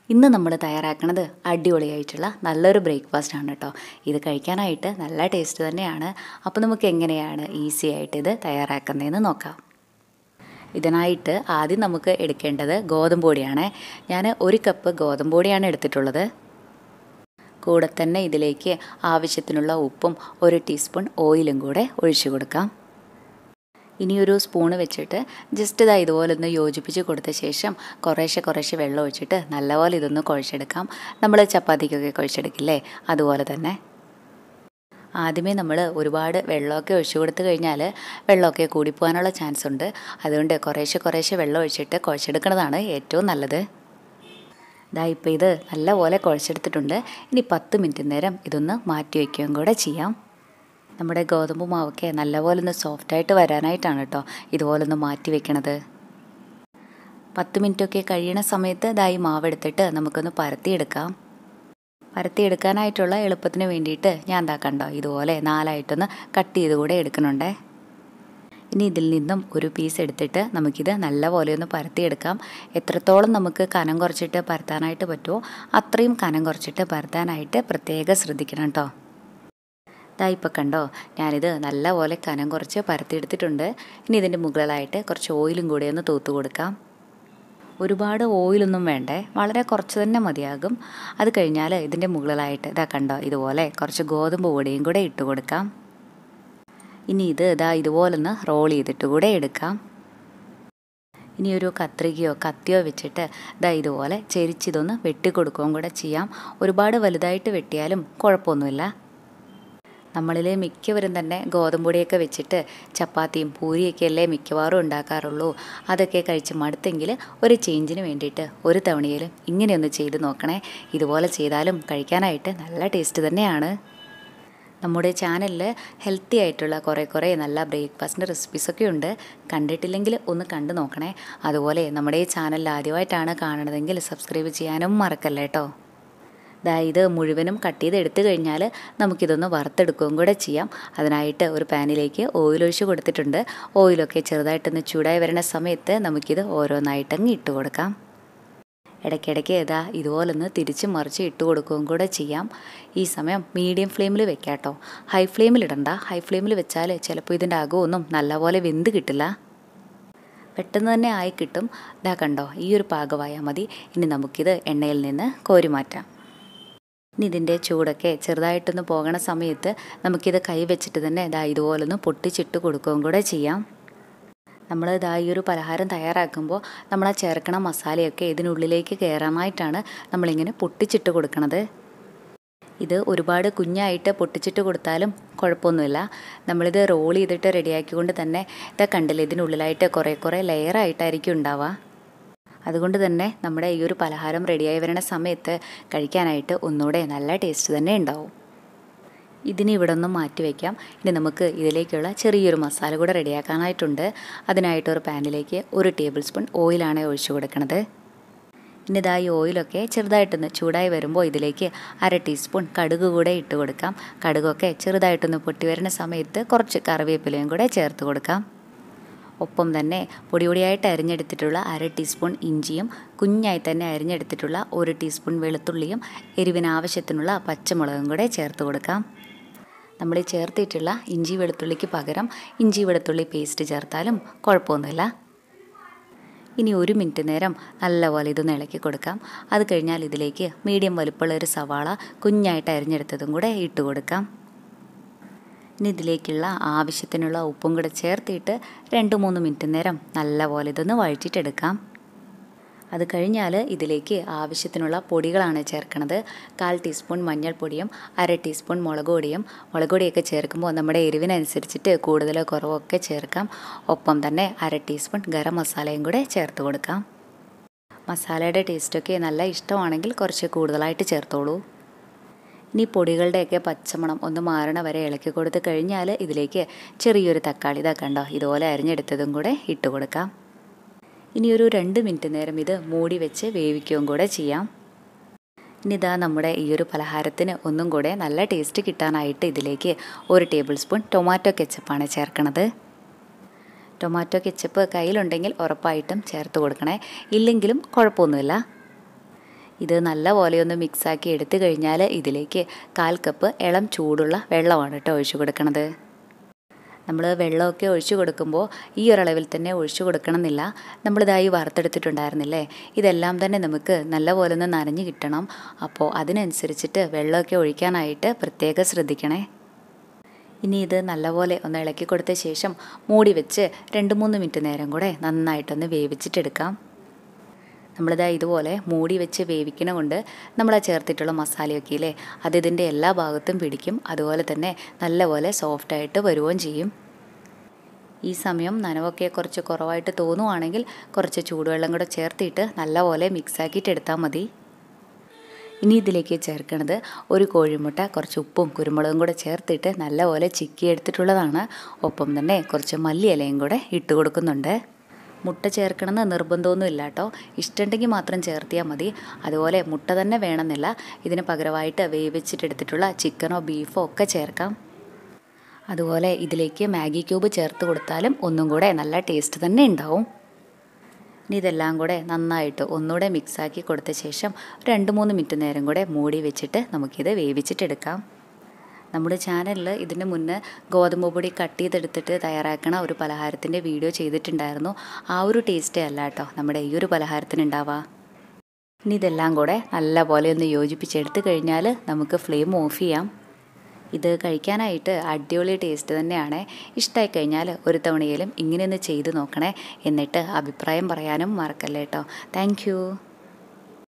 ഇന്ന് നമ്മൾ തയ്യാറാക്കുന്നത് അടിപൊളിയായിട്ടുള്ള നല്ലൊരു ബ്രേക്ക്ഫാസ്റ്റ് ആണ് കേട്ടോ ഇത് കഴിക്കാനായിട്ട് നല്ല ടേസ്റ്റ് തന്നെയാണ് അപ്പോൾ നമുക്ക് എങ്ങനെയാണ് ഈസി ആയിട്ട് ഇത് തയ്യാറാക്കുന്നതെന്ന് നോക്കാം ഇതിനായിട്ട് ആദ്യം നമുക്ക് എടുക്കേണ്ടത് ഗോതമ്പ് പൊടിയാണ് ഞാൻ ഒരു കപ്പ് ഗോതമ്പ് പൊടിയാണ് എടുത്തിട്ടുള്ളത് കൂടെ തന്നെ ഇതിലേക്ക് ആവശ്യത്തിനുള്ള ഉപ്പും ഒരു ടീസ്പൂൺ ഓയിലും കൂടെ ഒഴിച്ചു കൊടുക്കാം ഇനിയൊരു സ്പൂണ് വെച്ചിട്ട് ജസ്റ്റ് ഇതാ ഇതുപോലെ ഒന്ന് യോജിപ്പിച്ച് കൊടുത്ത ശേഷം കുറേശ്ശെ കുറേശ്ശെ വെള്ളം ഒഴിച്ചിട്ട് നല്ലപോലെ ഇതൊന്ന് കുഴച്ചെടുക്കാം നമ്മൾ ചപ്പാത്തിക്കൊക്കെ കുഴച്ചെടുക്കില്ലേ അതുപോലെ തന്നെ ആദ്യമേ നമ്മൾ ഒരുപാട് വെള്ളമൊക്കെ ഒഴിച്ചു കൊടുത്തു കഴിഞ്ഞാൽ വെള്ളമൊക്കെ കൂടിപ്പോകാനുള്ള ചാൻസ് ഉണ്ട് അതുകൊണ്ട് കുറേശ്ശെ കുറേശ്ശെ വെള്ളം ഒഴിച്ചിട്ട് കുഴച്ചെടുക്കുന്നതാണ് ഏറ്റവും നല്ലത് ഇതാ ഇപ്പോൾ ഇത് നല്ലപോലെ കുഴച്ചെടുത്തിട്ടുണ്ട് ഇനി പത്ത് മിനിറ്റ് നേരം ഇതൊന്ന് മാറ്റി വയ്ക്കുകയും കൂടെ ചെയ്യാം നമ്മുടെ ഗോതമ്പ് മാവൊക്കെ നല്ലപോലെ ഒന്ന് സോഫ്റ്റായിട്ട് വരാനായിട്ടാണ് കേട്ടോ ഇതുപോലൊന്ന് മാറ്റി വെക്കണത് പത്ത് മിനിറ്റൊക്കെ കഴിയണ സമയത്ത് ഇതായി മാവ് എടുത്തിട്ട് നമുക്കൊന്ന് പരത്തിയെടുക്കാം പരത്തിയെടുക്കാനായിട്ടുള്ള എളുപ്പത്തിന് വേണ്ടിയിട്ട് ഞാൻ എന്താ കണ്ടോ ഇതുപോലെ നാലായിട്ടൊന്ന് കട്ട് ചെയ്ത് കൂടെ എടുക്കണുണ്ടേ ഇനി ഇതിൽ നിന്നും ഒരു പീസ് എടുത്തിട്ട് നമുക്കിത് നല്ലപോലെ ഒന്ന് പരത്തിയെടുക്കാം എത്രത്തോളം നമുക്ക് കനം കുറച്ചിട്ട് പരത്താനായിട്ട് പറ്റുമോ അത്രയും കനം കുറച്ചിട്ട് പരത്താനായിട്ട് പ്രത്യേകം ശ്രദ്ധിക്കണം കേട്ടോ ഇതാ ഇപ്പോൾ കണ്ടോ ഞാനിത് നല്ലപോലെ കനം കുറച്ച് പരത്തിയെടുത്തിട്ടുണ്ട് ഇനി ഇതിൻ്റെ മുകളിലായിട്ട് കുറച്ച് ഓയിലും കൂടി ഒന്ന് തൂത്ത് കൊടുക്കാം ഒരുപാട് ഓയിലൊന്നും വേണ്ടേ വളരെ കുറച്ച് തന്നെ മതിയാകും അത് കഴിഞ്ഞാൽ ഇതിൻ്റെ മുകളിലായിട്ട് ഇതാ കണ്ടോ ഇതുപോലെ കുറച്ച് ഗോതമ്പ് പൊടിയും കൂടെ ഇട്ട് കൊടുക്കാം ഇനി ഇത് ഇതാ ഇതുപോലൊന്ന് റോൾ ചെയ്തിട്ട് കൂടെ എടുക്കാം ഇനി ഒരു കത്രികയോ കത്തിയോ വെച്ചിട്ട് ഇതാ ഇതുപോലെ ചെരിച്ചിതൊന്ന് വെട്ടിക്കൊടുക്കുകയും കൂടെ ചെയ്യാം ഒരുപാട് വലുതായിട്ട് വെട്ടിയാലും കുഴപ്പമൊന്നുമില്ല നമ്മളിലെ മിക്കവരും തന്നെ ഗോതമ്പൊടിയൊക്കെ വെച്ചിട്ട് ചപ്പാത്തിയും പൂരിയൊക്കെ അല്ലേ മിക്കവാറും ഉണ്ടാക്കാറുള്ളൂ അതൊക്കെ കഴിച്ച് മടുത്തെങ്കിൽ ഒരു ചേഞ്ചിന് വേണ്ടിയിട്ട് ഒരു തവണയിലും ഇങ്ങനെയൊന്ന് ചെയ്ത് നോക്കണേ ഇതുപോലെ ചെയ്താലും കഴിക്കാനായിട്ട് നല്ല ടേസ്റ്റ് തന്നെയാണ് നമ്മുടെ ചാനലിൽ ഹെൽത്തി ആയിട്ടുള്ള കുറേ കുറേ നല്ല ബ്രേക്ക്ഫാസ്റ്റിൻ്റെ റെസിപ്പീസൊക്കെ ഉണ്ട് കണ്ടിട്ടില്ലെങ്കിൽ ഒന്ന് കണ്ടു നോക്കണേ അതുപോലെ നമ്മുടെ ഈ ചാനലിൽ ആദ്യമായിട്ടാണ് കാണണതെങ്കിൽ സബ്സ്ക്രൈബ് ചെയ്യാനും മറക്കല്ലേ കേട്ടോ ദാ ഇത് മുഴുവനും കട്ട് ചെയ്ത് എടുത്തു കഴിഞ്ഞാൽ നമുക്കിതൊന്ന് വറുത്തെടുക്കുകയും കൂടെ ചെയ്യാം അതിനായിട്ട് ഒരു പാനിലേക്ക് ഓയിൽ ഒഴിച്ച് കൊടുത്തിട്ടുണ്ട് ഓയിലൊക്കെ ചെറുതായിട്ടൊന്ന് ചൂടായി വരുന്ന സമയത്ത് നമുക്കിത് ഓരോന്നായിട്ടങ്ങ് ഇട്ട് കൊടുക്കാം ഇടയ്ക്കിടയ്ക്ക് ഇതാ ഇതുപോലൊന്ന് തിരിച്ച് മറിച്ച് ഇട്ട് കൊടുക്കുകയും കൂടെ ചെയ്യാം ഈ സമയം മീഡിയം ഫ്ലെയിമിൽ വെക്കാം കേട്ടോ ഹൈ ഫ്ലെയിമിൽ ഇടണ്ട ഹൈ ഫ്ലെയിമിൽ വെച്ചാൽ ചിലപ്പോൾ ഇതിൻ്റെ അകമൊന്നും നല്ലപോലെ വെന്ത് കിട്ടില്ല പെട്ടെന്ന് തന്നെ ആയി കിട്ടും ഇതാ കണ്ടോ ഈ ഒരു പാകമായാൽ മതി ഇനി നമുക്കിത് എണ്ണയിൽ നിന്ന് കോരി മാറ്റാം ഇനി ഇതിൻ്റെ ചൂടൊക്കെ ചെറുതായിട്ടൊന്ന് പോകണ സമയത്ത് നമുക്കിത് കൈ വെച്ചിട്ട് തന്നെ ഇതാ ഇതുപോലൊന്ന് പൊട്ടിച്ചിട്ട് കൊടുക്കുകയും കൂടെ ചെയ്യാം നമ്മൾ ഇതാ ഈ ഒരു പലഹാരം തയ്യാറാക്കുമ്പോൾ നമ്മൾ ആ ചേർക്കണ മസാലയൊക്കെ ഇതിനുള്ളിലേക്ക് കയറാനായിട്ടാണ് നമ്മളിങ്ങനെ പൊട്ടിച്ചിട്ട് കൊടുക്കണത് ഇത് ഒരുപാട് കുഞ്ഞായിട്ട് പൊട്ടിച്ചിട്ട് കൊടുത്താലും കുഴപ്പമൊന്നുമില്ല നമ്മളിത് റോൾ ചെയ്തിട്ട് റെഡിയാക്കിക്കൊണ്ട് തന്നെ ഇതാ കണ്ടില്ല ഇതിനുള്ളിലായിട്ട് കുറേ കുറേ ലെയറായിട്ടായിരിക്കും ഉണ്ടാവുക അതുകൊണ്ട് തന്നെ നമ്മുടെ ഈ ഒരു പലഹാരം റെഡിയായി വരുന്ന സമയത്ത് കഴിക്കാനായിട്ട് ഒന്നുകൂടെ നല്ല ടേസ്റ്റ് തന്നെ ഉണ്ടാവും ഇതിന് ഇവിടെ ഒന്ന് മാറ്റി വയ്ക്കാം ഇനി നമുക്ക് ഇതിലേക്കുള്ള ചെറിയൊരു മസാല കൂടെ റെഡിയാക്കാനായിട്ടുണ്ട് അതിനായിട്ട് ഒരു പാനിലേക്ക് ഒരു ടേബിൾ സ്പൂൺ ഓയിലാണ് ഒഴിച്ചു കൊടുക്കുന്നത് ഇനി ഇതാ ഈ ഓയിലൊക്കെ ചെറുതായിട്ടൊന്ന് ചൂടായി വരുമ്പോൾ ഇതിലേക്ക് അര ടീസ്പൂൺ കടുക് കൂടെ ഇട്ട് കൊടുക്കാം കടുകൊക്കെ ചെറുതായിട്ടൊന്ന് പൊട്ടി വരുന്ന സമയത്ത് കുറച്ച് കറിവേപ്പിലയും കൂടെ ചേർത്ത് കൊടുക്കാം ഒപ്പം തന്നെ പൊടി പൊടിയായിട്ട് അരിഞ്ഞെടുത്തിട്ടുള്ള അര ടീസ്പൂൺ ഇഞ്ചിയും കുഞ്ഞായി തന്നെ അരിഞ്ഞെടുത്തിട്ടുള്ള ഒരു ടീസ്പൂൺ വെളുത്തുള്ളിയും എരിവിന് ആവശ്യത്തിനുള്ള പച്ചമുളകും കൂടെ ചേർത്ത് കൊടുക്കാം നമ്മൾ ഈ ചേർത്തിട്ടുള്ള ഇഞ്ചി വെളുത്തുള്ളിക്ക് പകരം ഇഞ്ചി വെളുത്തുള്ളി പേസ്റ്റ് ചേർത്താലും കുഴപ്പമൊന്നുമില്ല ഇനി ഒരു മിനിറ്റ് നേരം നല്ലപോലെ ഇതൊന്ന് ഇളക്കി കൊടുക്കാം അത് കഴിഞ്ഞാൽ ഇതിലേക്ക് മീഡിയം വലുപ്പമുള്ള ഒരു സവാള കുഞ്ഞായിട്ട് അരിഞ്ഞെടുത്തതും കൂടെ ഇട്ട് കൊടുക്കാം ഇനി ഇതിലേക്കുള്ള ആവശ്യത്തിനുള്ള ഉപ്പും കൂടെ ചേർത്തിട്ട് രണ്ട് മൂന്ന് മിനിറ്റ് നേരം നല്ലപോലെ ഇതൊന്ന് വഴറ്റിയിട്ടെടുക്കാം അത് കഴിഞ്ഞാൽ ഇതിലേക്ക് ആവശ്യത്തിനുള്ള പൊടികളാണ് ചേർക്കുന്നത് കാൽ ടീസ്പൂൺ മഞ്ഞൾപ്പൊടിയും അര ടീസ്പൂൺ മുളക് പൊടിയും മുളക് പൊടിയൊക്കെ ചേർക്കുമ്പോൾ നമ്മുടെ എരിവിനനുസരിച്ചിട്ട് കൂടുതലോ കുറവോ ഒക്കെ ചേർക്കാം ഒപ്പം തന്നെ അര ടീസ്പൂൺ ഗരം മസാലയും കൂടെ ചേർത്ത് കൊടുക്കാം മസാലയുടെ ടേസ്റ്റൊക്കെ നല്ല ഇഷ്ടമാണെങ്കിൽ കുറച്ച് കൂടുതലായിട്ട് ചേർത്തോളൂ ഇനി പൊടികളുടെയൊക്കെ പച്ചമണം ഒന്ന് മാറണ വരെ ഇളക്കി കൊടുത്ത് കഴിഞ്ഞാൽ ഇതിലേക്ക് ചെറിയൊരു തക്കാളി ഇതാ കണ്ടോ ഇതുപോലെ അരിഞ്ഞെടുത്തതും കൂടെ ഇട്ട് കൊടുക്കാം ഇനി ഒരു രണ്ട് മിനിറ്റ് നേരം ഇത് മൂടി വെച്ച് വേവിക്കുകയും കൂടെ ചെയ്യാം ഇനി ഇതാ നമ്മുടെ ഈ ഒരു പലഹാരത്തിന് ഒന്നും കൂടെ നല്ല ടേസ്റ്റ് കിട്ടാനായിട്ട് ഇതിലേക്ക് ഒരു ടേബിൾ സ്പൂൺ ടൊമാറ്റോ കെച്ചപ്പാണ് ചേർക്കണത് ടൊമാറ്റോ കെച്ചപ്പ് കയ്യിലുണ്ടെങ്കിൽ ഉറപ്പായിട്ടും ചേർത്ത് കൊടുക്കണേ ഇല്ലെങ്കിലും കുഴപ്പമൊന്നുമില്ല ഇത് നല്ല പോലെ ഒന്ന് മിക്സാക്കി എടുത്തു കഴിഞ്ഞാൽ ഇതിലേക്ക് കാൽ കപ്പ് ഇളം ചൂടുള്ള വെള്ളമാണ് കേട്ടോ ഒഴിച്ചു കൊടുക്കണത് നമ്മൾ വെള്ളമൊക്കെ ഒഴിച്ചു കൊടുക്കുമ്പോൾ ഈ ഒരളവിൽ തന്നെ ഒഴിച്ചു കൊടുക്കണമെന്നില്ല നമ്മളിതായി വറുത്തെടുത്തിട്ടുണ്ടായിരുന്നില്ലേ ഇതെല്ലാം തന്നെ നമുക്ക് നല്ലപോലെ ഒന്ന് നനഞ്ഞ് കിട്ടണം അപ്പോൾ അതിനനുസരിച്ചിട്ട് വെള്ളമൊക്കെ ഒഴിക്കാനായിട്ട് പ്രത്യേകം ശ്രദ്ധിക്കണേ ഇനി ഇത് നല്ലപോലെ ഒന്ന് ഇളക്കി കൊടുത്ത ശേഷം മൂടി വെച്ച് രണ്ട് മൂന്ന് മിനിറ്റ് നേരം കൂടെ നന്നായിട്ടൊന്ന് വേവിച്ചിട്ടെടുക്കാം നമ്മളിതാ ഇതുപോലെ മൂടി വെച്ച് വേവിക്കണ കൊണ്ട് നമ്മൾ ആ ചേർത്തിട്ടുള്ള മസാലയൊക്കെ ഇല്ലേ അത് ഇതിൻ്റെ എല്ലാ ഭാഗത്തും പിടിക്കും അതുപോലെ തന്നെ നല്ലപോലെ സോഫ്റ്റായിട്ട് വരുകയും ചെയ്യും ഈ സമയം നനവൊക്കെ കുറച്ച് കുറവായിട്ട് തോന്നുവാണെങ്കിൽ കുറച്ച് ചൂടുവെള്ളം കൂടെ ചേർത്തിട്ട് നല്ലപോലെ മിക്സാക്കിയിട്ട് എടുത്താൽ മതി ഇനി ഇതിലേക്ക് ചേർക്കുന്നത് ഒരു കോഴിമുട്ട കുറച്ച് ഉപ്പും കുരുമുളകും കൂടെ ചേർത്തിട്ട് നല്ലപോലെ ചിക്കി എടുത്തിട്ടുള്ളതാണ് ഒപ്പം തന്നെ കുറച്ച് മല്ലിയിലയും കൂടെ ഇട്ട് കൊടുക്കുന്നുണ്ട് മുട്ട ചേർക്കണമെന്ന് നിർബന്ധമൊന്നുമില്ല കേട്ടോ ഇഷ്ടമുണ്ടെങ്കിൽ മാത്രം ചേർത്തിയാൽ മതി അതുപോലെ മുട്ട തന്നെ വേണമെന്നില്ല ഇതിന് പകരമായിട്ട് വേവിച്ചിട്ടെടുത്തിട്ടുള്ള ചിക്കനോ ബീഫോ ഒക്കെ ചേർക്കാം അതുപോലെ ഇതിലേക്ക് മാഗി ക്യൂബ് ചേർത്ത് കൊടുത്താലും ഒന്നും കൂടെ നല്ല ടേസ്റ്റ് തന്നെ ഉണ്ടാവും ഇനി ഇതെല്ലാം കൂടെ നന്നായിട്ട് ഒന്നുകൂടെ മിക്സാക്കി കൊടുത്ത ശേഷം രണ്ട് മൂന്ന് മിനിറ്റ് നേരം കൂടെ മൂടി വെച്ചിട്ട് നമുക്കിത് വേവിച്ചിട്ടെടുക്കാം നമ്മുടെ ചാനലിൽ ഇതിന് മുന്നേ ഗോതമ്പ് പൊടി കട്ട് ചെയ്തെടുത്തിട്ട് തയ്യാറാക്കണ ഒരു പലഹാരത്തിൻ്റെ വീഡിയോ ചെയ്തിട്ടുണ്ടായിരുന്നു ആ ഒരു ടേസ്റ്റേ അല്ല കേട്ടോ നമ്മുടെ ഈ ഒരു പലഹാരത്തിന് ഉണ്ടാവുക ഇനി ഇതെല്ലാം കൂടെ നല്ല പോലെ ഒന്ന് യോജിപ്പിച്ചെടുത്ത് കഴിഞ്ഞാൽ നമുക്ക് ഫ്ലെയിം ഓഫ് ചെയ്യാം ഇത് കഴിക്കാനായിട്ട് അടിപൊളി ടേസ്റ്റ് തന്നെയാണ് ഇഷ്ടമായി കഴിഞ്ഞാൽ ഒരു തവണയിലും ഇങ്ങനെയൊന്ന് ചെയ്ത് നോക്കണേ എന്നിട്ട് അഭിപ്രായം പറയാനും മറക്കല്ലേ കേട്ടോ താങ്ക്